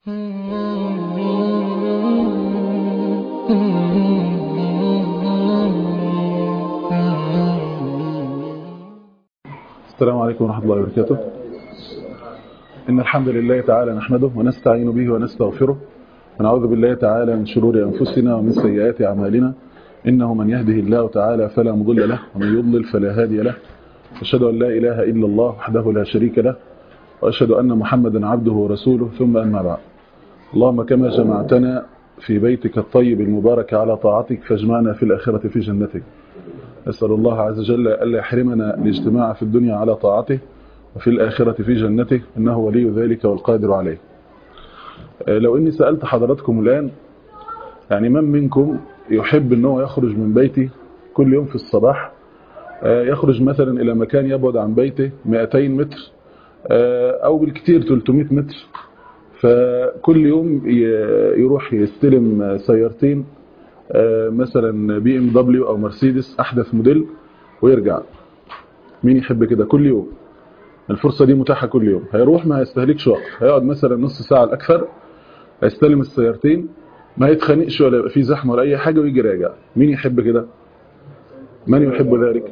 السلام عليكم ورحمة الله وبركاته إن الحمد لله تعالى نحمده ونستعين به ونستغفره ونعوذ بالله تعالى من شرور أنفسنا ومن سيئات أعمالنا إنه من يهده الله تعالى فلا مضل له ومن يضلل فلا هادي له أشهد أن لا إله إلا الله وحده لا شريك له وأشهد أن محمدا عبده ورسوله ثم أما بعد اللهم كما جمعتنا في بيتك الطيب المبارك على طاعتك فاجمعنا في الآخرة في جنتك أسأل الله عز وجل ألا يحرمنا الاجتماع في الدنيا على طاعته وفي الآخرة في جنته إنه ولي ذلك والقادر عليه لو إني سألت حضراتكم الآن يعني من منكم يحب أنه يخرج من بيته كل يوم في الصباح يخرج مثلا إلى مكان يبعد عن بيته 200 متر أو بالكثير 300 متر فكل يوم يروح يستلم سيارتين مثلا بي ام دبليو او مرسيدس احدث موديل ويرجع مين يحب كده كل يوم الفرصة دي متاحة كل يوم هيروح ما هيستهلكش وقت هيقعد مثلا نص ساعة الاكثر هيستلم السيارتين ما يتخانقش ولا يبقى فيه زحمة ولا اي حاجة ويجي راجع مين يحب كده من يحب ذلك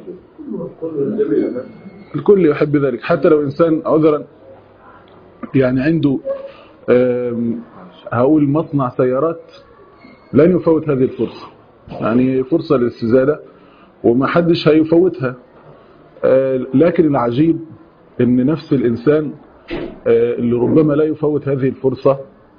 الكل يحب ذلك حتى لو انسان عذرا يعني عنده هقول مصنع سيارات لن يفوت هذه الفرصة يعني فرصة للاستزادة وما حدش هيفوتها لكن العجيب ان نفس الانسان اللي ربما لا يفوت هذه الفرصة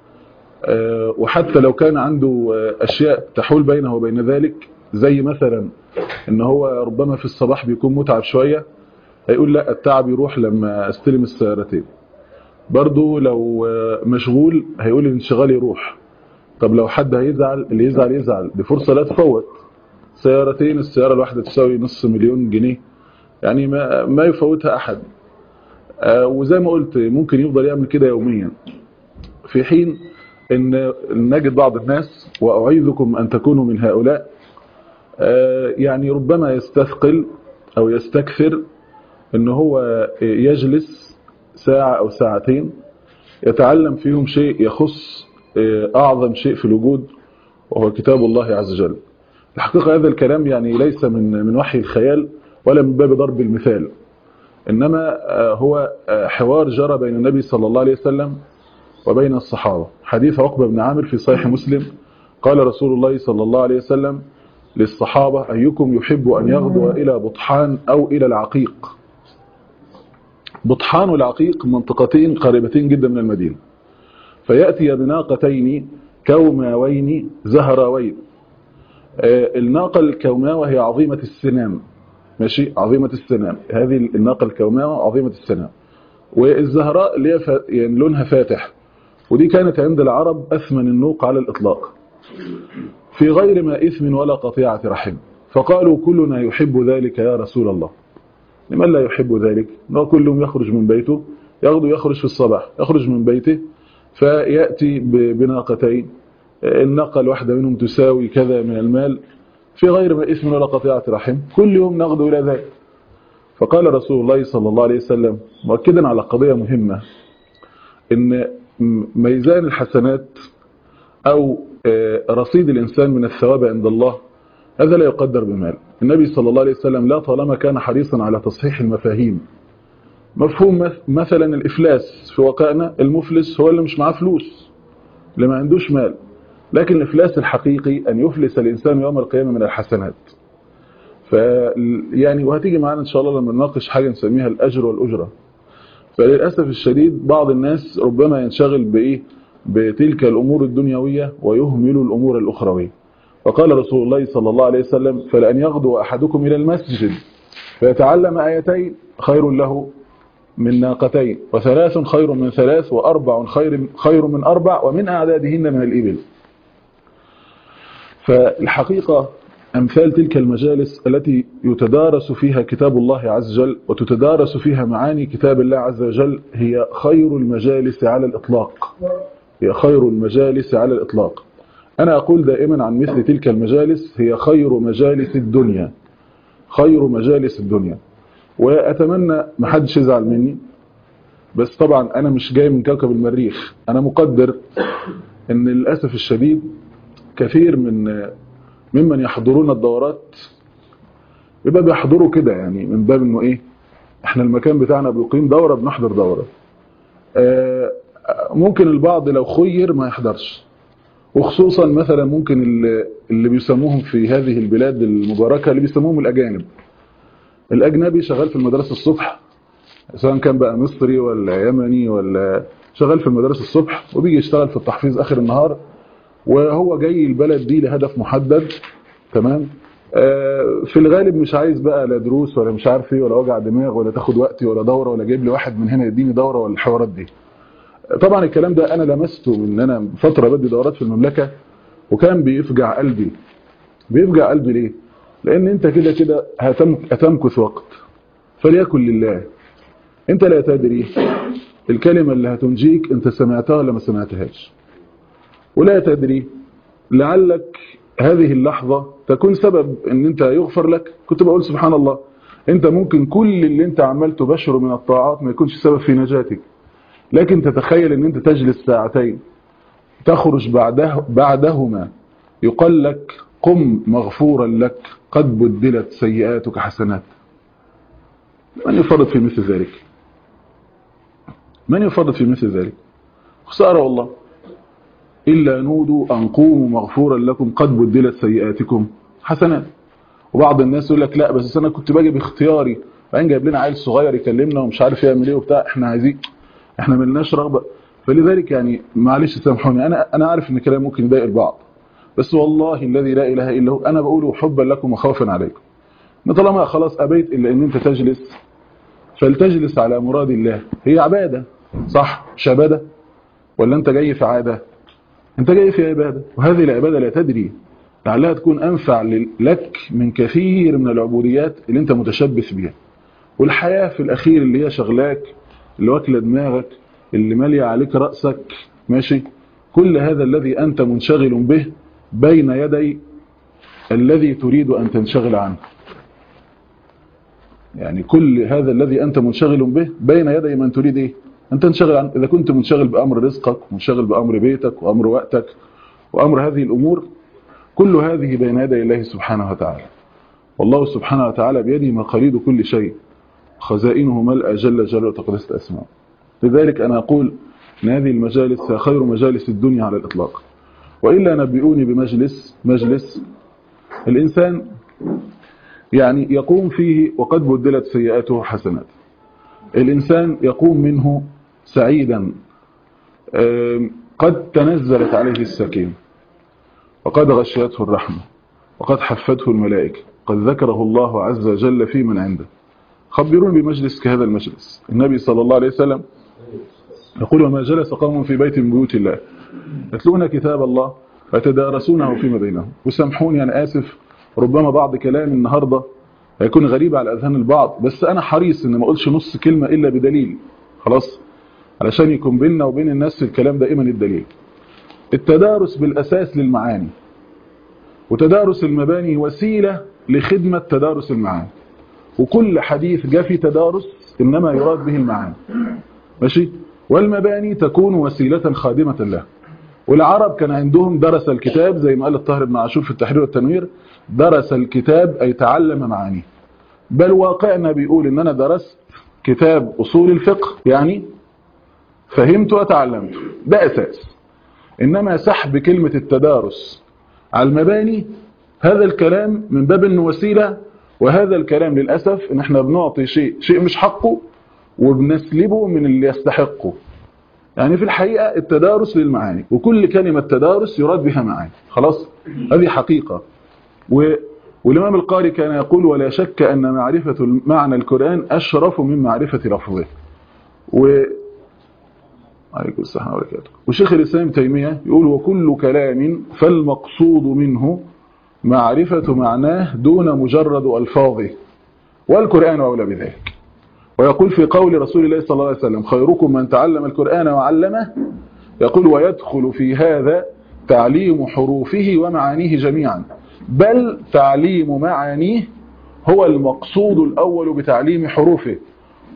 وحتى لو كان عنده اشياء تحول بينه وبين ذلك زي مثلا ان هو ربما في الصباح بيكون متعب شوية هيقول لا التعب يروح لما استلم السيارتين برضو لو مشغول هيقول الانشغال يروح طب لو حد هيزعل اللي يزعل يزعل دي فرصة لا تفوت سيارتين السيارة الواحدة تساوي نص مليون جنيه يعني ما, ما يفوتها أحد آه وزي ما قلت ممكن يفضل يعمل كده يوميا في حين ان نجد بعض الناس وأعيذكم أن تكونوا من هؤلاء آه يعني ربما يستثقل أو يستكثر ان هو يجلس ساعة أو ساعتين يتعلم فيهم شيء يخص أعظم شيء في الوجود وهو كتاب الله عز وجل الحقيقة هذا الكلام يعني ليس من من وحي الخيال ولا من باب ضرب المثال إنما هو حوار جرى بين النبي صلى الله عليه وسلم وبين الصحابة حديث عقبة بن عامر في صحيح مسلم قال رسول الله صلى الله عليه وسلم للصحابة أيكم يحب أن يغدو إلى بطحان أو إلى العقيق بطحان والعقيق منطقتين قريبتين جدا من المدينة فيأتي بناقتين كوماوين زهراوين الناقة الكوماوة هي عظيمة السنام ماشي عظيمة السنام هذه الناقة الكوماوة عظيمة السنام والزهراء اللي هي يعني لونها فاتح ودي كانت عند العرب أثمن النوق على الإطلاق في غير ما إثم ولا قطيعة رحم فقالوا كلنا يحب ذلك يا رسول الله لمن لا يحب ذلك انه كل يوم يخرج من بيته يغدو يخرج في الصباح يخرج من بيته فيأتي بناقتين الناقة الواحدة منهم تساوي كذا من المال في غير ما اسم ولا قطيعة رحم كل يوم نغدو إلى ذلك فقال رسول الله صلى الله عليه وسلم مؤكدا على قضية مهمة ان ميزان الحسنات أو رصيد الإنسان من الثواب عند الله هذا لا يقدر بمال النبي صلى الله عليه وسلم لا طالما كان حريصا على تصحيح المفاهيم مفهوم مثلا الإفلاس في واقعنا المفلس هو اللي مش معاه فلوس اللي ما عندوش مال لكن الإفلاس الحقيقي أن يفلس الإنسان يوم القيامة من الحسنات ف يعني وهتيجي معانا إن شاء الله لما نناقش حاجة نسميها الأجر والأجرة فللأسف الشديد بعض الناس ربما ينشغل بإيه بتلك الأمور الدنيوية ويهمل الأمور الأخروية وقال رسول الله صلى الله عليه وسلم فلأن يغدو أحدكم إلى المسجد فيتعلم آيتين خير له من ناقتين وثلاث خير من ثلاث وأربع خير, خير من أربع ومن أعدادهن من الإبل فالحقيقة أمثال تلك المجالس التي يتدارس فيها كتاب الله عز وجل وتتدارس فيها معاني كتاب الله عز وجل هي خير المجالس على الإطلاق هي خير المجالس على الإطلاق أنا أقول دائما عن مثل تلك المجالس هي خير مجالس الدنيا خير مجالس الدنيا وأتمنى ما حدش يزعل مني بس طبعا انا مش جاي من كوكب المريخ انا مقدر ان للاسف الشديد كثير من ممن يحضرون الدورات يبقى بيحضروا كده يعني من باب انه ايه احنا المكان بتاعنا بيقيم دورة بنحضر دورة آه ممكن البعض لو خير ما يحضرش وخصوصا مثلا ممكن اللي, اللي بيسموهم في هذه البلاد المباركة اللي بيسموهم الأجانب الأجنبي شغال في المدرسة الصبح سواء كان بقى مصري ولا يمني ولا شغال في المدرسة الصبح وبيجي يشتغل في التحفيظ آخر النهار وهو جاي البلد دي لهدف محدد تمام آه في الغالب مش عايز بقى لا دروس ولا مش عارف ايه ولا وجع دماغ ولا تاخد وقتي ولا دوره ولا جايب لي واحد من هنا يديني دوره ولا الحوارات دي طبعا الكلام ده انا لمسته من انا فتره بدي دورات في المملكه وكان بيفجع قلبي بيفجع قلبي ليه لان انت كده كده هتمكث وقت فليكن لله انت لا تدري الكلمه اللي هتنجيك انت سمعتها ولا ما سمعتهاش ولا تدري لعلك هذه اللحظة تكون سبب ان انت يغفر لك كنت بقول سبحان الله انت ممكن كل اللي انت عمال تبشره من الطاعات ما يكونش سبب في نجاتك لكن تتخيل ان انت تجلس ساعتين تخرج بعده بعدهما يقال لك قم مغفورا لك قد بدلت سيئاتك حسنات من يفرط في مثل ذلك من يفرط في مثل ذلك خسارة والله إلا نودوا أن قوموا مغفورا لكم قد بدلت سيئاتكم حسنات وبعض الناس يقول لك لا بس أنا كنت باجي باختياري بعدين جايب لنا عيل صغير يكلمنا ومش عارف يعمل ايه وبتاع احنا عايزين احنا ملناش رغبة فلذلك يعني معلش سامحوني انا انا عارف ان الكلام ممكن يضايق البعض بس والله الذي لا اله الا هو انا بقوله حبا لكم وخوفا عليكم ان طالما خلاص ابيت الا ان انت تجلس فلتجلس على مراد الله هي عباده صح مش عباده ولا انت جاي في عاده انت جاي في عبادة وهذه العبادة لا تدري لعلها تكون أنفع لك من كثير من العبوديات اللي انت متشبث بها والحياة في الأخير اللي هي شغلاك اللي واكله دماغك اللي مالية عليك رأسك ماشي كل هذا الذي أنت منشغل به بين يدي الذي تريد أن تنشغل عنه يعني كل هذا الذي أنت منشغل به بين يدي من تريد إيه أن تنشغل عن إذا كنت منشغل بأمر رزقك منشغل بأمر بيتك وأمر وقتك وأمر هذه الأمور كل هذه بين يدي الله سبحانه وتعالى والله سبحانه وتعالى بيده مقاليد كل شيء خزائنه ملأ جل جلاله وتقدست أسماء لذلك أنا أقول أن هذه المجالس هي خير مجالس الدنيا على الإطلاق وإلا نبئوني بمجلس مجلس الإنسان يعني يقوم فيه وقد بدلت سيئاته حسنات الإنسان يقوم منه سعيدا قد تنزلت عليه السكين وقد غشيته الرحمة وقد حفته الملائكة قد ذكره الله عز وجل في من عنده خبرون بمجلس كهذا المجلس النبي صلى الله عليه وسلم يقول وما جلس قوم في بيت من بيوت الله يتلون كتاب الله ويتدارسونه فيما بينهم وسامحوني أنا آسف ربما بعض كلام النهاردة هيكون غريب على أذهان البعض بس أنا حريص إن ما أقولش نص كلمة إلا بدليل خلاص علشان يكون بيننا وبين الناس في الكلام دائما الدليل التدارس بالأساس للمعاني وتدارس المباني وسيلة لخدمة تدارس المعاني وكل حديث جاء في تدارس إنما يراد به المعاني ماشي والمباني تكون وسيلة خادمة له والعرب كان عندهم درس الكتاب زي ما قال الطاهر بن عاشور في التحرير والتنوير درس الكتاب أي تعلم معانيه بل واقعنا بيقول إن أنا درست كتاب أصول الفقه يعني فهمت وتعلمت ده أساس إنما سحب كلمة التدارس على المباني هذا الكلام من باب انه وسيلة وهذا الكلام للأسف ان احنا بنعطي شيء شيء مش حقه وبنسلبه من اللي يستحقه يعني في الحقيقة التدارس للمعاني وكل كلمة تدارس يراد بها معاني خلاص هذه حقيقة و... والإمام القاري كان يقول ولا شك أن معرفة معنى القرآن أشرف من معرفة لفظه و عليكم السلام وبركاته وشيخ الإسلام تيمية يقول وكل كلام فالمقصود منه معرفة معناه دون مجرد ألفاظه والقرآن أولى بذلك ويقول في قول رسول الله صلى الله عليه وسلم خيركم من تعلم القرآن وعلمه يقول ويدخل في هذا تعليم حروفه ومعانيه جميعا بل تعليم معانيه هو المقصود الأول بتعليم حروفه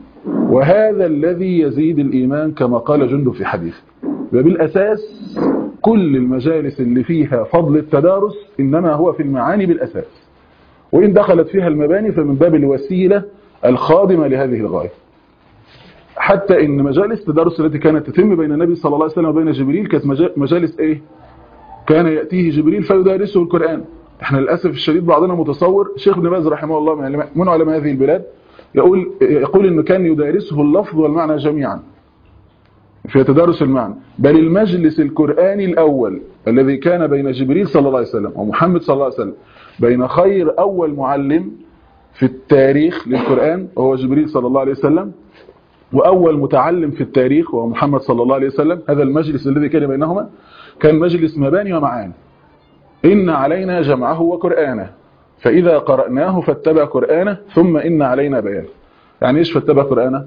وهذا الذي يزيد الإيمان كما قال جند في حديث وبالأساس كل المجالس اللي فيها فضل التدارس إنما هو في المعاني بالأساس وإن دخلت فيها المباني فمن باب الوسيلة الخادمة لهذه الغاية حتى إن مجالس التدارس التي كانت تتم بين النبي صلى الله عليه وسلم وبين جبريل كانت مجالس إيه؟ كان يأتيه جبريل فيدارسه القرآن احنا للأسف الشديد بعضنا متصور شيخ ابن باز رحمه الله من علماء هذه البلاد يقول يقول انه كان يدارسه اللفظ والمعنى جميعا في تدارس المعنى بل المجلس القرآني الأول الذي كان بين جبريل صلى الله عليه وسلم ومحمد صلى الله عليه وسلم بين خير أول معلم في التاريخ للقرآن وهو جبريل صلى الله عليه وسلم وأول متعلم في التاريخ وهو محمد صلى الله عليه وسلم هذا المجلس الذي كان بينهما كان مجلس مباني ومعاني إن علينا جمعه وقرآنه فإذا قرأناه فاتبع قرآنه ثم إن علينا بيانه يعني إيش فاتبع قرآنه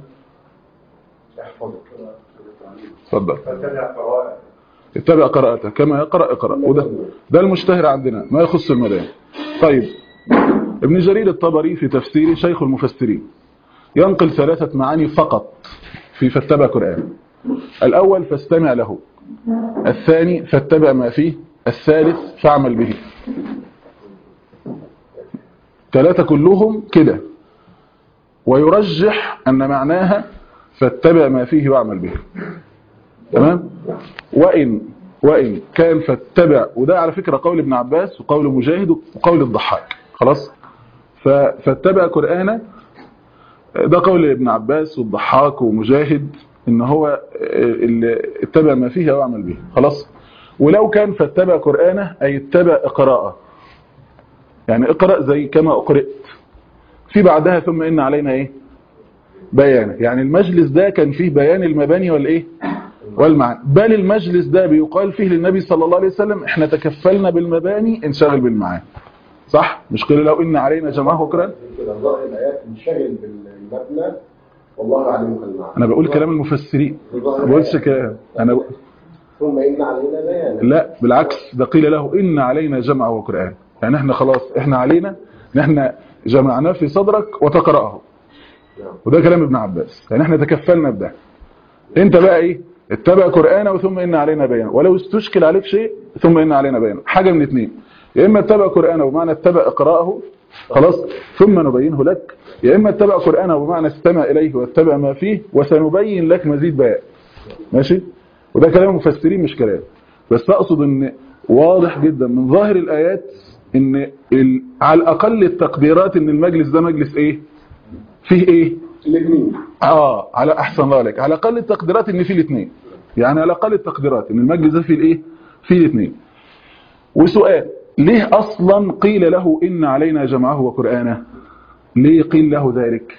تفضل اتبع قراءته كما يقرأ اقرأ وده ده المشتهر عندنا ما يخص المدان طيب ابن جرير الطبري في تفسيره شيخ المفسرين ينقل ثلاثة معاني فقط في فاتبع قرآن الأول فاستمع له الثاني فاتبع ما فيه الثالث فاعمل به ثلاثة كلهم كده ويرجح أن معناها فاتبع ما فيه واعمل به تمام وإن وإن كان فاتبع وده على فكرة قول ابن عباس وقول مجاهد وقول الضحاك خلاص فاتبع قرآن ده قول ابن عباس والضحاك ومجاهد ان هو اتبع ما فيه واعمل به خلاص ولو كان فاتبع قرآنه أي اتبع اقراءه يعني اقرأ زي كما أقرأت في بعدها ثم إن علينا إيه بيان يعني المجلس ده كان فيه بيان المباني والإيه والمعنى بل المجلس ده بيقال فيه للنبي صلى الله عليه وسلم احنا تكفلنا بالمباني انشغل بالمعاني صح مش قيل لو إن علينا جماعه وكرا كده ظاهر الآيات انشغل بالمبنى والله عليم بالمعنى أنا بقول كلام المفسرين ما بقولش كلام أنا بقول ثم إن علينا بيان لا بالعكس ده قيل له إن علينا جمع وقرآن يعني احنا خلاص احنا علينا ان احنا جمعناه في صدرك وتقرأه وده كلام ابن عباس يعني احنا تكفلنا بده انت بقى ايه اتبع قرآنه ثم ان علينا بيان ولو استشكل عليك شيء ثم ان علينا بيان حاجة من اتنين يا اما اتبع قرآنه بمعنى اتبع اقرأه خلاص ثم نبينه لك يا اما اتبع قرآنه بمعنى استمع اليه واتبع ما فيه وسنبين لك مزيد بيان ماشي وده كلام المفسرين مش كلام بس اقصد ان واضح جدا من ظاهر الايات ان ال... على الاقل التقديرات ان المجلس ده مجلس ايه فيه ايه الاثنين اه على احسن الله عليك على اقل التقديرات ان فيه الاثنين يعني على اقل التقديرات ان المجلس ده فيه الايه فيه الاثنين وسؤال ليه اصلا قيل له ان علينا جمعه وقرانه ليه قيل له ذلك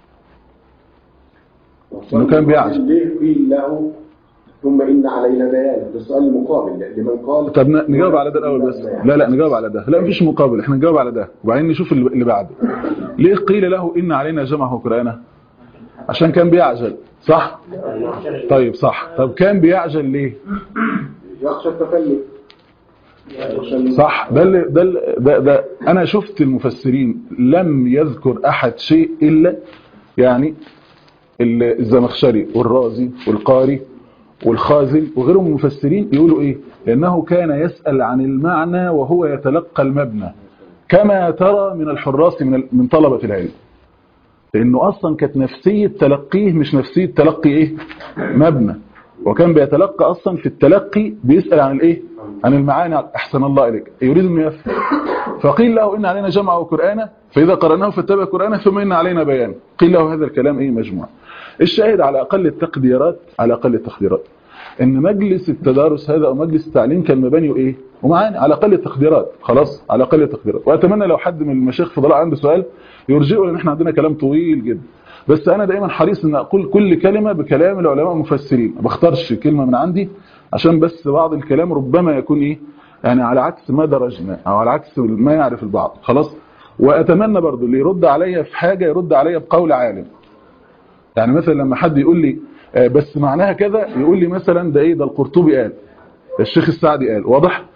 إنه كان بيعجب. ليه قيل له ثم إن علينا بيان ده سؤال مقابل لمن قال طب ن- نجاوب على ده الاول بس لا لا نجاوب على ده لا مفيش مقابل احنا نجاوب على ده وبعدين نشوف اللي اللي بعده ليه قيل له ان علينا جمعه وقرانه عشان كان بيعجل صح طيب صح طب كان بيعجل ليه يخشى التفلت عشان- صح ده اللي ده, اللي ده, ده انا شفت المفسرين لم يذكر احد شيء الا يعني ال- الزمخشري والرازي والقاري والخازن وغيرهم من المفسرين يقولوا ايه لانه كان يسأل عن المعنى وهو يتلقى المبنى كما ترى من الحراس من ال- من طلبة العلم لانه اصلا كانت نفسية تلقيه مش نفسية تلقي ايه مبنى وكان بيتلقى اصلا في التلقي بيسأل عن الايه عن المعاني احسن الله اليك يريد انه يفهم فقيل له ان علينا جمع وقرآنه فاذا قرأناه فاتبع قرآنه ثم ان علينا بيان قيل له هذا الكلام ايه مجموع الشاهد على اقل التقديرات على اقل التقديرات ان مجلس التدارس هذا او مجلس التعليم كان مباني ايه ومعاني على اقل التقديرات خلاص على اقل التقديرات واتمنى لو حد من المشايخ فضلاء عنده سؤال يرجئه لان احنا عندنا كلام طويل جدا بس انا دايما حريص ان اقول كل كلمة بكلام العلماء المفسرين ما بختارش كلمة من عندي عشان بس بعض الكلام ربما يكون ايه يعني على عكس ما درجنا او على عكس ما يعرف البعض خلاص واتمنى برضو اللي يرد عليا في حاجة يرد عليا بقول عالم يعني مثلا لما حد يقول لي آه، بس معناها كذا يقول لي مثلا ده ايه ده القرطبي قال ده الشيخ السعدي قال واضح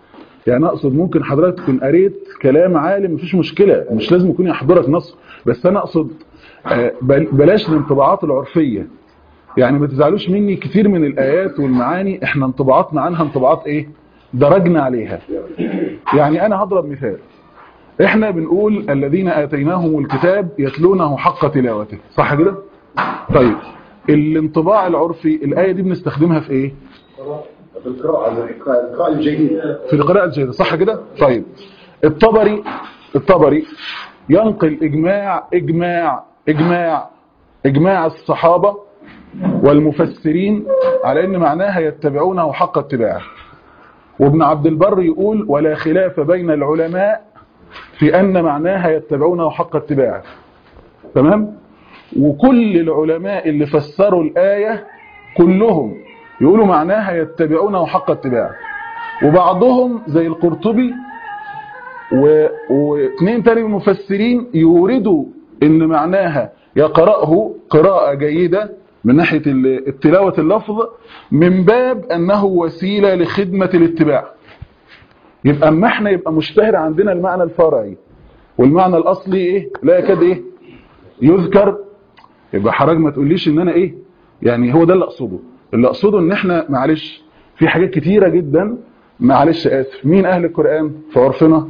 يعني اقصد ممكن حضرتك تكون قريت كلام عالم مفيش مشكله مش لازم يكون يحضرك نص بس انا اقصد آه، بل- بلاش الانطباعات العرفيه يعني ما تزعلوش مني كتير من الايات والمعاني احنا انطباعاتنا عنها انطباعات ايه درجنا عليها يعني انا هضرب مثال احنا بنقول الذين اتيناهم الكتاب يتلونه حق تلاوته صح كده طيب الانطباع العرفي الايه دي بنستخدمها في ايه في القراءة القراءة الجيدة في القراءة الجيدة صح كده طيب الطبري الطبري ينقل إجماع إجماع إجماع إجماع الصحابة والمفسرين على أن معناها يتبعونه حق اتباعه وابن عبد البر يقول ولا خلاف بين العلماء في أن معناها يتبعونه حق اتباعه تمام وكل العلماء اللي فسروا الآية كلهم يقولوا معناها يتبعونه حق اتباعه وبعضهم زي القرطبي و- واثنين تاني من المفسرين يوردوا ان معناها يقرأه قراءة جيدة من ناحية ال- التلاوة اللفظ من باب انه وسيلة لخدمة الاتباع يبقى اما احنا يبقى مشتهر عندنا المعنى الفرعي والمعنى الاصلي ايه لا يكاد ايه يذكر يبقى حضرتك ما تقوليش ان انا ايه يعني هو ده اللي اقصده اللي اقصده ان احنا معلش في حاجات كتيرة جدا معلش اسف مين اهل القرآن في عرفنا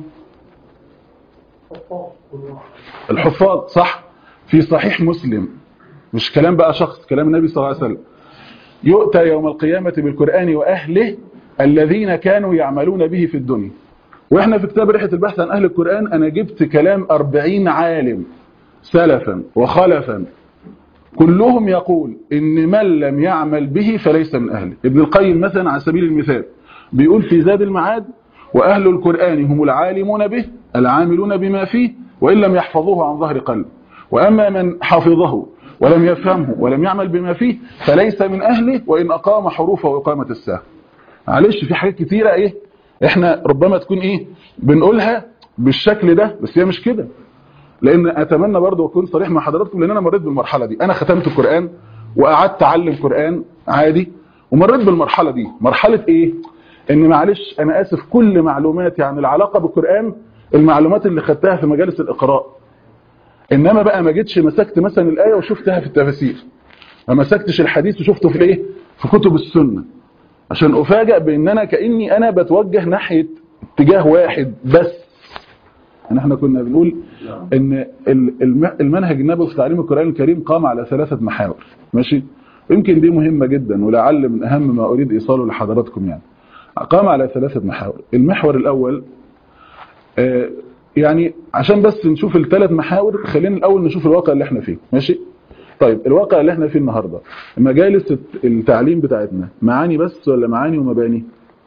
الحفاظ صح في صحيح مسلم مش كلام بقى شخص كلام النبي صلى الله عليه وسلم يؤتى يوم القيامة بالقرآن وأهله الذين كانوا يعملون به في الدنيا واحنا في كتاب رحلة البحث عن أهل القرآن أنا جبت كلام أربعين عالم سلفا وخلفا كلهم يقول إن من لم يعمل به فليس من أهله ابن القيم مثلا على سبيل المثال بيقول في زاد المعاد وأهل القرآن هم العالمون به العاملون بما فيه وإن لم يحفظوه عن ظهر قلب وأما من حفظه ولم يفهمه ولم يعمل بما فيه فليس من أهله وإن أقام حروفه وإقامة الساعة معلش في حاجات كتيرة إيه إحنا ربما تكون إيه بنقولها بالشكل ده بس هي مش كده لان اتمنى برضه اكون صريح مع حضراتكم لان انا مريت بالمرحله دي انا ختمت القران وقعدت اعلم قران عادي ومريت بالمرحله دي مرحله ايه ان معلش انا اسف كل معلوماتي عن العلاقه بالقران المعلومات اللي خدتها في مجالس الاقراء انما بقى ما جيتش مسكت مثلا الايه وشفتها في التفاسير ما مسكتش الحديث وشفته في الايه في كتب السنه عشان افاجئ بان انا كاني انا بتوجه ناحيه اتجاه واحد بس يعني احنا كنا بنقول ان ال- الم- المنهج النبوي في تعليم القرآن الكريم قام على ثلاثة محاور ماشي يمكن دي مهمة جدا ولعل من اهم ما اريد ايصاله لحضراتكم يعني قام على ثلاثة محاور المحور الاول آه، يعني عشان بس نشوف الثلاث محاور خلينا الاول نشوف الواقع اللي احنا فيه ماشي طيب الواقع اللي احنا فيه النهاردة مجالس الت- التعليم بتاعتنا معاني بس ولا معاني ومباني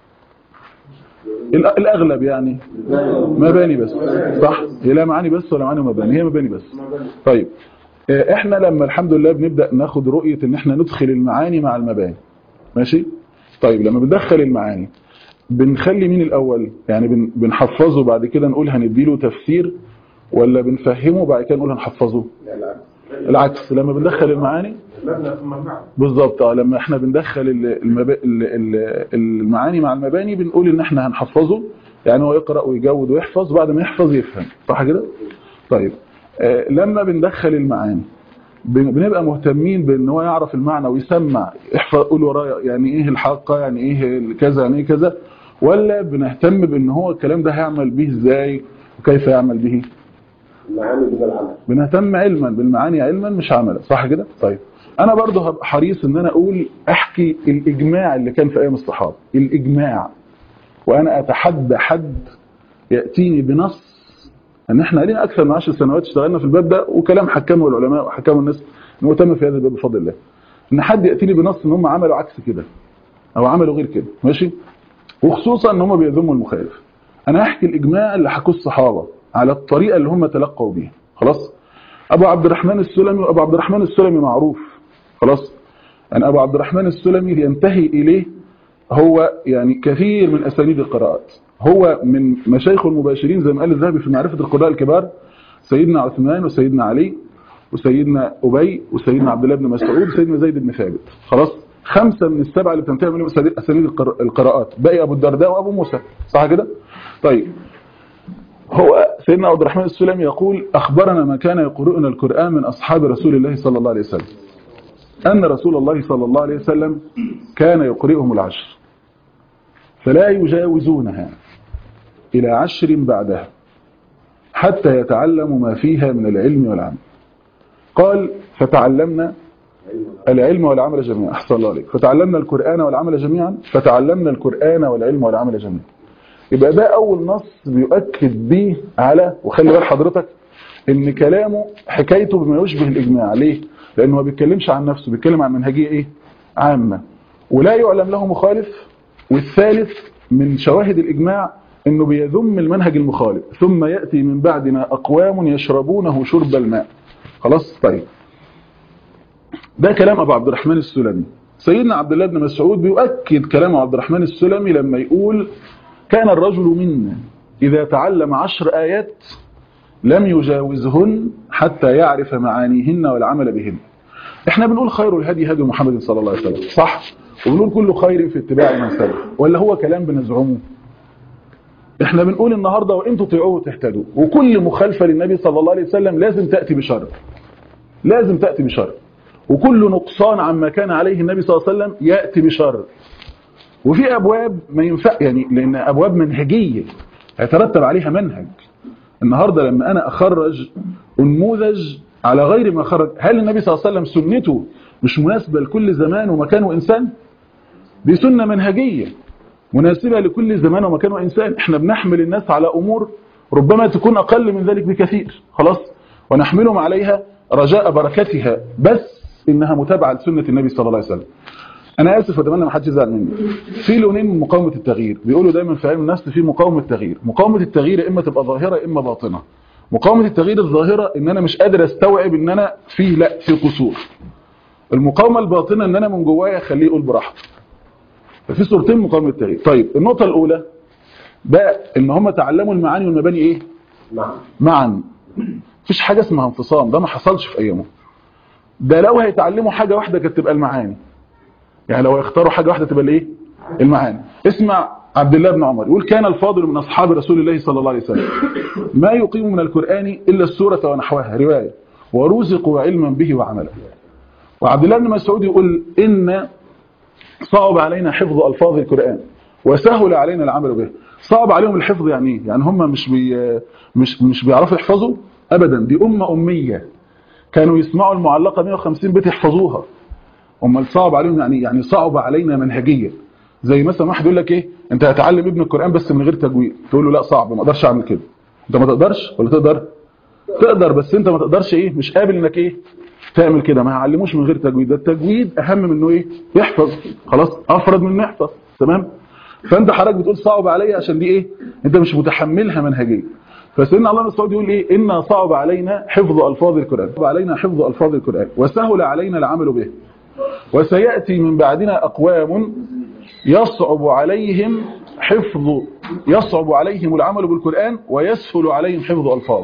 الأ- الاغلب يعني مباني بس صح هي لا معاني بس ولا معاني ومباني هي مباني بس طيب آه، احنا لما الحمد لله بنبدأ ناخد رؤية ان احنا ندخل المعاني مع المباني ماشي طيب لما بندخل المعاني بنخلي مين الاول يعني بن- بنحفظه بعد كده نقول هنديله تفسير ولا بنفهمه بعد كده نقول هنحفظه العكس لما بندخل المعاني بالظبط اه لما احنا بندخل ال- المبا... ال- ال- المعاني مع المباني بنقول ان احنا هنحفظه يعني هو يقرأ ويجود ويحفظ بعد ما يحفظ يفهم صح كده طيب آه لما بندخل المعاني بن- بنبقى مهتمين بان هو يعرف المعنى ويسمع يحفظ قول ورايا يعني ايه الحلقه يعني ايه كذا يعني ايه كذا ولا بنهتم بان هو الكلام ده هيعمل به ازاي وكيف يعمل به المعاني من العمل بنهتم علما بالمعاني علما مش عملا صح كده طيب انا برضه هبقى حريص ان انا اقول احكي الاجماع اللي كان في ايام الصحابه الاجماع وانا اتحدى حد ياتيني بنص ان احنا لينا اكثر من 10 سنوات اشتغلنا في الباب ده وكلام حكمه العلماء وحكموا الناس مهتم في هذا الباب بفضل الله ان حد ياتيني بنص ان هم عملوا عكس كده او عملوا غير كده ماشي وخصوصا ان هم بيذموا المخالف انا هحكي الاجماع اللي حكوه الصحابه على الطريقه اللي هم تلقوا بيها خلاص ابو عبد الرحمن السلمي وابو عبد الرحمن السلمي معروف خلاص يعني ابو عبد الرحمن السلمي ينتهي اليه هو يعني كثير من اسانيد القراءات هو من مشايخ المباشرين زي ما قال الذهبي في معرفه القراء الكبار سيدنا عثمان وسيدنا علي وسيدنا ابي وسيدنا عبد الله بن مسعود وسيدنا زيد بن ثابت خلاص خمسه من السبعه اللي بتنتهي منهم اسانيد القراءات باقي ابو الدرداء وابو موسى صح كده طيب هو سيدنا عبد الرحمن السلمي يقول أخبرنا ما كان يقرؤنا القرآن من أصحاب رسول الله صلى الله عليه وسلم أن رسول الله صلى الله عليه وسلم كان يقرئهم العشر فلا يجاوزونها إلى عشر بعدها حتى يتعلموا ما فيها من العلم والعمل قال فتعلمنا العلم والعمل جميعا أحسن الله عليك فتعلمنا القرآن والعمل جميعا فتعلمنا القرآن والعلم والعمل جميعا يبقى ده أول نص بيؤكد به على وخلي بال حضرتك ان كلامه حكايته بما يشبه الإجماع ليه؟ لأنه ما بيتكلمش عن نفسه بيتكلم عن منهجية إيه؟ عامة ولا يعلم له مخالف والثالث من شواهد الإجماع انه بيذم المنهج المخالف ثم يأتي من بعدنا أقوام يشربونه شرب الماء خلاص طيب ده كلام أبو عبد الرحمن السلمي سيدنا عبد الله بن مسعود بيؤكد كلام عبد الرحمن السلمي لما يقول كان الرجل منا إذا تعلم عشر آيات لم يجاوزهن حتى يعرف معانيهن والعمل بهن احنا بنقول خير الهدي هدي محمد صلى الله عليه وسلم صح وبنقول كل خير في اتباع من سلف ولا هو كلام بنزعمه احنا بنقول النهاردة وان تطيعوه تهتدوا وكل مخالفة للنبي صلى الله عليه وسلم لازم تأتي بشر لازم تأتي بشر وكل نقصان عما كان عليه النبي صلى الله عليه وسلم يأتي بشر وفي أبواب ما ينفع يعني لأن أبواب منهجية هيترتب عليها منهج النهاردة لما أنا أخرج نموذج على غير ما خرج هل النبي صلى الله عليه وسلم سنته مش مناسبة لكل زمان ومكان وإنسان دي سنة منهجية مناسبة لكل زمان ومكان وإنسان احنا بنحمل الناس على أمور ربما تكون أقل من ذلك بكثير خلاص ونحملهم عليها رجاء بركتها بس إنها متابعة لسنة النبي صلى الله عليه وسلم أنا آسف وأتمنى ما حدش يزعل مني في لونين من مقاومة التغيير بيقولوا دايما في علم النفس في مقاومة التغيير مقاومة التغيير إما تبقى ظاهرة إما باطنة مقاومة التغيير الظاهرة إن أنا مش قادر أستوعب إن أنا فيه لا في قصور المقاومة الباطنة إن أنا من جوايا أخليه يقول براحته ففي صورتين مقاومة التغيير طيب النقطة الأولى ده إن هم تعلموا المعاني والمباني إيه نعم معا مفيش حاجة اسمها انفصام ده ما حصلش في أيامه ده لو هيتعلموا حاجة واحدة كانت تبقى المعاني يعني لو يختاروا حاجة واحدة تبقى الايه المعاني اسمع عبد الله بن عمر يقول كان الفاضل من أصحاب رسول الله صلى الله عليه وسلم ما يقيم من القرآن إلا السورة ونحوها رواية ورزقوا علما به وعملا وعبد الله بن مسعود يقول إن صعب علينا حفظ ألفاظ القرآن وسهل علينا العمل به صعب عليهم الحفظ يعني ايه يعني هم مش بي مش مش بيعرفوا يحفظوا ابدا دي امه اميه كانوا يسمعوا المعلقه 150 بيت يحفظوها امال صعب عليهم يعني يعني صعب علينا منهجيا زي مثلا واحد يقول لك ايه انت هتعلم ابن القران بس من غير تجويد تقول له لا صعب ما اقدرش اعمل كده انت ما تقدرش ولا تقدر تقدر بس انت ما تقدرش ايه مش قابل انك ايه تعمل كده ما يعلموش من غير تجويد ده التجويد اهم من انه ايه يحفظ خلاص افرض من انه يحفظ تمام فانت حضرتك بتقول صعب عليا عشان دي ايه انت مش متحملها منهجيا فسيدنا الله مسعود يقول ايه ان صعب علينا حفظ الفاظ القران صعب علينا حفظ الفاظ القران وسهل علينا العمل به وسياتي من بعدنا اقوام يصعب عليهم حفظ يصعب عليهم العمل بالقران ويسهل عليهم حفظ الفاظ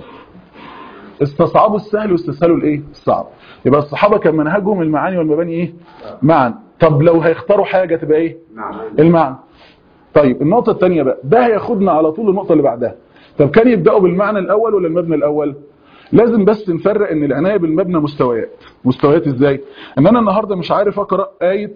استصعبوا السهل واستسهلوا الايه الصعب يبقى الصحابه كان منهجهم المعاني والمباني ايه معا طب لو هيختاروا حاجه تبقى ايه نعم المعنى طيب النقطة الثانية بقى ده هياخدنا على طول النقطة اللي بعدها طب كان يبدأوا بالمعنى الأول ولا المبنى الأول لازم بس نفرق ان العناية بالمبنى مستويات مستويات ازاي ان انا النهاردة مش عارف اقرأ آية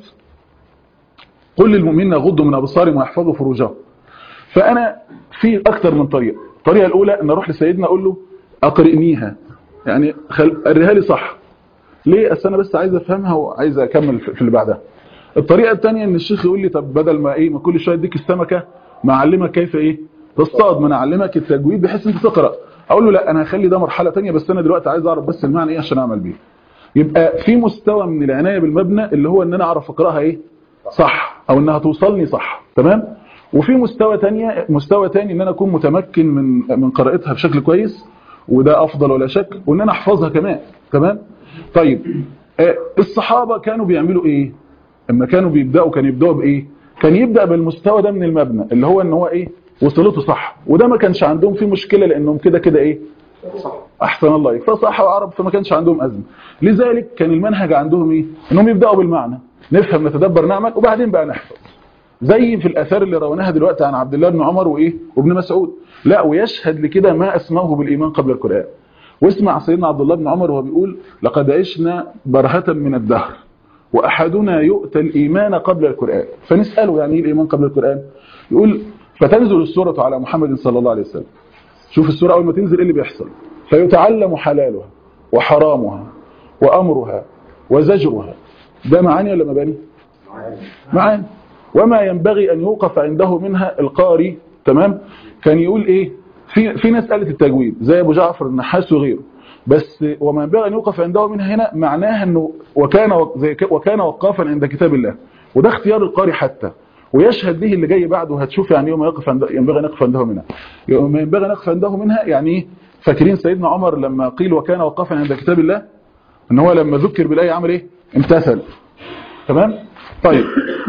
قل للمؤمنين يغضوا من ابصارهم ويحفظوا فروجهم فانا في اكتر من طريقة الطريقة الاولى ان اروح لسيدنا اقول له اقرئنيها يعني خل... قريها لي صح ليه اصل انا بس عايز افهمها وعايز اكمل في اللي بعدها الطريقة الثانية ان الشيخ يقول لي طب بدل ما ايه ما كل شوية اديك السمكة ما اعلمك كيف ايه تصطاد ما انا اعلمك التجويد بحيث انت تقرأ اقول له لا انا هخلي ده مرحلة ثانيه بس انا دلوقتي عايز اعرف بس المعنى ايه عشان اعمل بيه يبقى في مستوى من العناية بالمبنى اللي هو ان انا اعرف اقراها ايه صح او انها توصلني صح تمام وفي مستوى ثانيه مستوى ثاني ان انا اكون متمكن من من قراءتها بشكل كويس وده افضل ولا شك وان انا احفظها كمان تمام طيب آه، الصحابة كانوا بيعملوا ايه اما كانوا بيبداوا كان يبداوا بايه كان يبدا بالمستوى ده من المبنى اللي هو ان هو ايه وصلته صح وده ما كانش عندهم فيه مشكله لانهم كده كده ايه صح احسن الله عليك فصح وعرب فما كانش عندهم ازمه لذلك كان المنهج عندهم ايه انهم يبداوا بالمعنى نفهم نتدبر نعمل وبعدين بقى نحفظ زي في الاثار اللي رويناها دلوقتي عن عبد الله بن عمر وايه وابن مسعود لا ويشهد لكده ما اسماه بالايمان قبل القران واسمع سيدنا عبد الله بن عمر وهو بيقول لقد عشنا برهة من الدهر واحدنا يؤتى الايمان قبل القران فنساله يعني ايه الايمان قبل القران يقول فتنزل السوره على محمد صلى الله عليه وسلم شوف السوره اول ما تنزل ايه اللي بيحصل فيتعلم حلالها وحرامها وامرها وزجرها ده معاني ولا مباني معاني وما ينبغي أن يوقف عنده منها القاري تمام كان يقول إيه في في ناس قالت التجويد زي أبو جعفر النحاس وغيره بس وما ينبغي أن يوقف عنده منها هنا معناها أنه وكان زي وكان وقافا عند كتاب الله وده اختيار القاري حتى ويشهد به اللي جاي بعده هتشوف يعني يوم يقف عند ينبغي أن يقف عنده منها يوم ينبغي أن يقف عنده منها يعني ايه فاكرين سيدنا عمر لما قيل وكان وقافا عند كتاب الله ان هو لما ذكر بالآية عمل ايه امتثل تمام طيب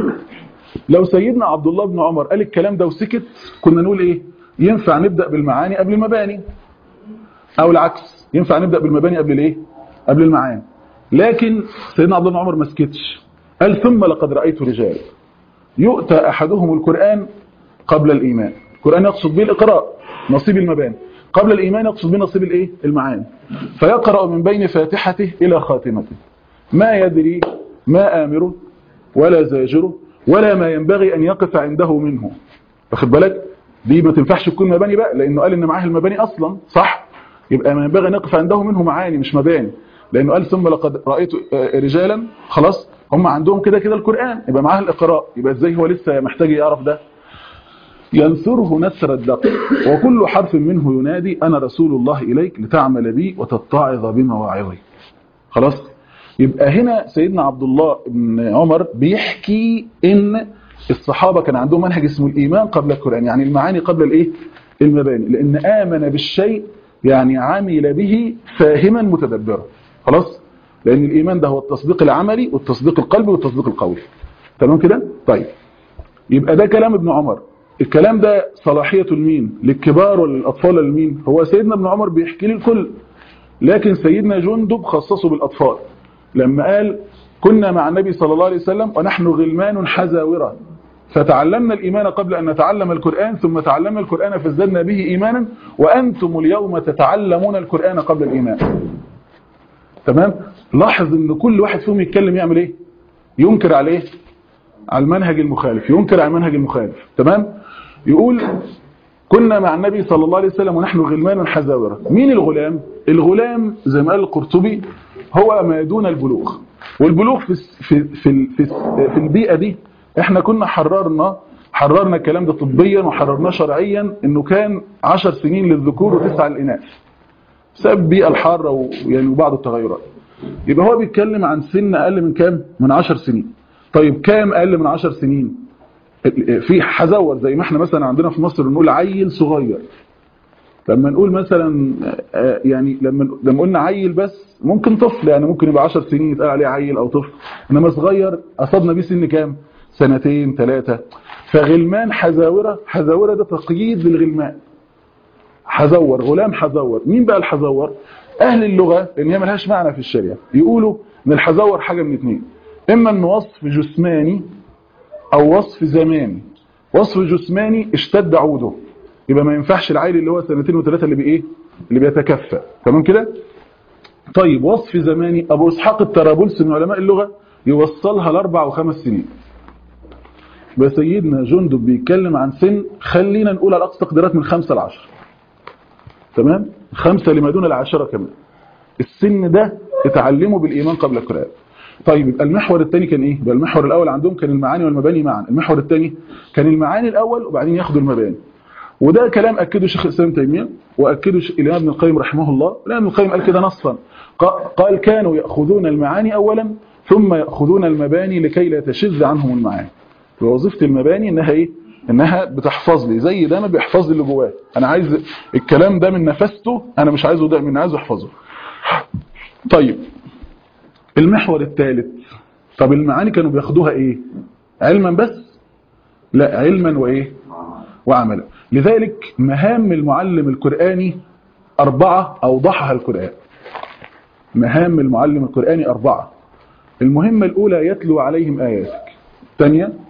لو سيدنا عبد الله بن عمر قال الكلام ده وسكت كنا نقول ايه ينفع نبدأ بالمعاني قبل المباني او العكس ينفع نبدأ بالمباني قبل الايه قبل المعاني لكن سيدنا عبد الله بن عمر ما سكتش قال ثم لقد رأيت رجال يؤتى احدهم القرآن قبل الايمان القرآن يقصد به الاقراء نصيب المباني قبل الايمان يقصد به نصيب الايه المعاني فيقرأ من بين فاتحته الى خاتمته ما يدري ما آمره ولا زاجره ولا ما ينبغي أن يقف عنده منه واخد بالك دي ما تنفعش تكون مباني بقى لأنه قال إن معاه المباني أصلا صح يبقى ما ينبغي أن يقف عنده منه معاني مش مباني لأنه قال ثم لقد رأيت رجالا خلاص هم عندهم كده كده القرآن يبقى معاه الإقراء يبقى إزاي هو لسه محتاج يعرف ده ينثره نثر الدقيق وكل حرف منه ينادي أنا رسول الله إليك لتعمل بي وتتعظ بمواعظي خلاص يبقى هنا سيدنا عبد الله بن عمر بيحكي ان الصحابة كان عندهم منهج اسمه الإيمان قبل القرآن يعني المعاني قبل الايه المباني لأن آمن بالشيء يعني عمل به فاهما متدبرا خلاص لأن الإيمان ده هو التصديق العملي والتصديق القلبي والتصديق القولي تمام كده طيب يبقى ده كلام ابن عمر الكلام ده صلاحية المين للكبار وللأطفال للمين هو سيدنا ابن عمر بيحكي لي الكل لكن سيدنا جندب خصصه بالأطفال لما قال كنا مع النبي صلى الله عليه وسلم ونحن غلمان حزاورة فتعلمنا الإيمان قبل أن نتعلم القرآن ثم تعلمنا القرآن فازددنا به إيمانا وأنتم اليوم تتعلمون القرآن قبل الإيمان تمام لاحظ ان كل واحد فيهم يتكلم يعمل ايه ينكر عليه على المنهج المخالف ينكر على المنهج المخالف تمام يقول كنا مع النبي صلى الله عليه وسلم ونحن غلمان حزاورة مين الغلام الغلام زي ما قال القرطبي هو ما دون البلوغ والبلوغ في في في في, في البيئة دي احنا كنا حررنا حررنا الكلام ده طبيا وحررناه شرعيا انه كان 10 سنين للذكور وتسعة للإناث بسبب البيئة الحارة ويعني وبعض التغيرات يبقى هو بيتكلم عن سن اقل من كام من 10 سنين طيب كام اقل من 10 سنين في حزور زي ما احنا مثلا عندنا في مصر نقول عيل صغير لما نقول مثلا يعني لما لما قلنا عيل بس ممكن طفل يعني ممكن يبقى 10 سنين يتقال عليه عيل او طفل انما صغير اصابنا بيه سن كام سنتين ثلاثة فغلمان حزاورة حزاورة ده تقييد للغلمان حزور غلام حزور مين بقى الحزور اهل اللغة لان هي ملهاش معنى في الشريعة يقولوا ان الحزور حاجة من اتنين اما ان وصف جسماني او وصف زماني وصف جسماني اشتد عوده يبقى ما ينفعش العيل اللي هو سنتين وثلاثة اللي بايه اللي بيتكفى تمام كده طيب وصف زماني ابو اسحاق الترابلسي من علماء اللغة يوصلها لاربع وخمس سنين يبقى سيدنا جندب بيتكلم عن سن خلينا نقول على اقصى تقديرات من خمسة لعشر تمام خمسة لما دون العشرة كمان السن ده اتعلموا بالإيمان قبل القرآن طيب يبقى المحور الثاني كان ايه يبقى المحور الاول عندهم كان المعاني والمباني معا المحور الثاني كان المعاني الاول وبعدين ياخدوا المباني وده كلام اكده شيخ الاسلام تيميه واكده الامام ابن القيم رحمه الله الامام ابن القيم قال كده نصا قال كانوا ياخذون المعاني اولا ثم ياخذون المباني لكي لا تشذ عنهم المعاني ووظيفه المباني انها ايه انها بتحفظ لي زي ده ما بيحفظ لي اللي جواه انا عايز الكلام ده من نفسته انا مش عايزه ده من عايزه احفظه طيب المحور الثالث طب المعاني كانوا بياخدوها ايه علما بس لا علما وايه وعملا لذلك مهام المعلم القرآني أربعة أوضحها القرآن مهام المعلم القرآني أربعة المهمة الأولى يتلو عليهم آياتك الثانية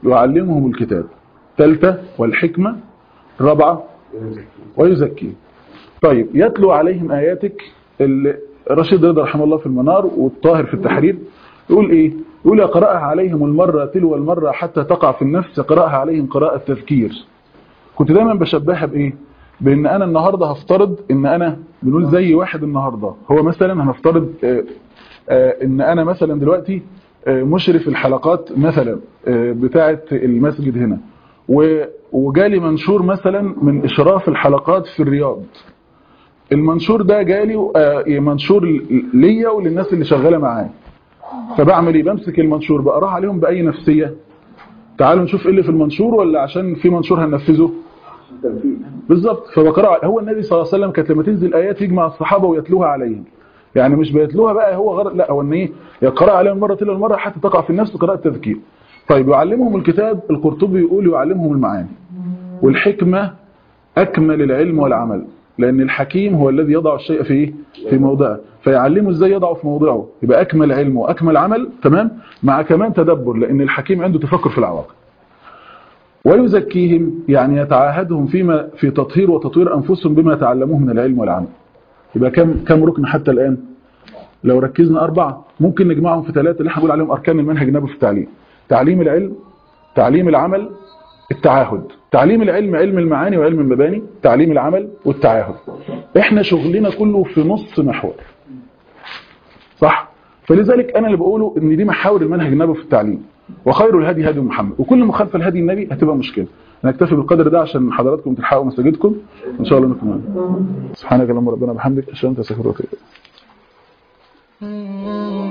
يعلمهم الكتاب ثالثة والحكمة رابعة ويزكي طيب يتلو عليهم آياتك اللي رشيد رضا رحمه الله في المنار والطاهر في التحرير يقول ايه يقول يقرأها عليهم المرة تلو المرة حتى تقع في النفس يقرأها عليهم قراءة تذكير كنت دايما بشبهها بايه بان انا النهاردة هفترض ان انا بنقول زي واحد النهاردة هو مثلا هنفترض آه آه ان انا مثلا دلوقتي آه مشرف الحلقات مثلا بتاعة المسجد هنا وجالي منشور مثلا من اشراف الحلقات في الرياض المنشور ده جالي منشور ليا وللناس اللي شغاله معايا فبعمل ايه بمسك المنشور بقراه عليهم باي نفسيه تعالوا نشوف ايه اللي في المنشور ولا عشان في منشور هننفذه بالظبط فبقرا هو النبي صلى الله عليه وسلم كانت لما تنزل ايات يجمع الصحابه ويتلوها عليهم يعني مش بيتلوها بقى هو غير لا هو ان ايه يقرا عليهم مره تلو المره حتى تقع في النفس قراءه تذكير طيب يعلمهم الكتاب القرطبي يقول يعلمهم المعاني والحكمه اكمل العلم والعمل لأن الحكيم هو الذي يضع الشيء في في موضعه فيعلمه ازاي يضعه في موضعه يبقى أكمل علم وأكمل عمل تمام مع كمان تدبر لأن الحكيم عنده تفكر في العواقب ويزكيهم يعني يتعاهدهم فيما في تطهير وتطوير أنفسهم بما تعلموه من العلم والعمل يبقى كم كم ركن حتى الآن لو ركزنا أربعة ممكن نجمعهم في ثلاثة اللي احنا بنقول عليهم أركان المنهج النبوي في التعليم تعليم العلم تعليم العمل التعاهد تعليم العلم علم المعاني وعلم المباني تعليم العمل والتعاهد احنا شغلنا كله في نص محور صح فلذلك انا اللي بقوله ان دي محاور المنهج النبوي في التعليم وخير الهدي هدي محمد وكل مخالفه لهدي النبي هتبقى مشكله نكتفي بالقدر ده عشان حضراتكم تلحقوا مساجدكم ان شاء الله نكمل سبحانك اللهم ربنا وبحمدك اشهد ان لا اله الا انت استغفرك واتوب اليك